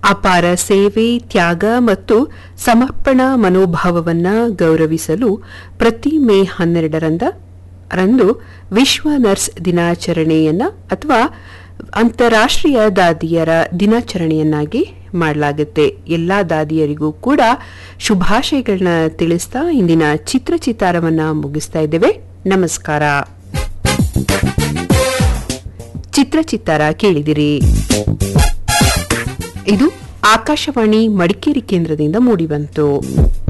ಅಪಾರ ಸೇವೆ ತ್ಯಾಗ ಮತ್ತು ಸಮರ್ಪಣಾ ಮನೋಭಾವವನ್ನ ಗೌರವಿಸಲು ಪ್ರತಿ ಮೇ ಹನ್ನೆರಡರಂದ ರಂದು ವಿಶ್ವ ನರ್ಸ್ ದಿನಾಚರಣೆಯನ್ನ ಅಥವಾ ಅಂತಾರಾಷ್ಟ್ರೀಯ ದಾದಿಯರ ದಿನಾಚರಣೆಯನ್ನಾಗಿ ಮಾಡಲಾಗುತ್ತೆ ಎಲ್ಲಾ ದಾದಿಯರಿಗೂ ಕೂಡ ಶುಭಾಶಯಗಳನ್ನ ತಿಳಿಸ್ತಾ ಇಂದಿನ ಚಿತ್ರಚಿತಾರವನ್ನ ಮುಗಿಸ್ತಾ ಇದ್ದೇವೆ ನಮಸ್ಕಾರ ಚಿತ್ರಚಿತ್ತಾರ ಕೇಳಿದಿರಿ ಇದು ಆಕಾಶವಾಣಿ ಮಡಿಕೇರಿ ಕೇಂದ್ರದಿಂದ ಮೂಡಿಬಂತು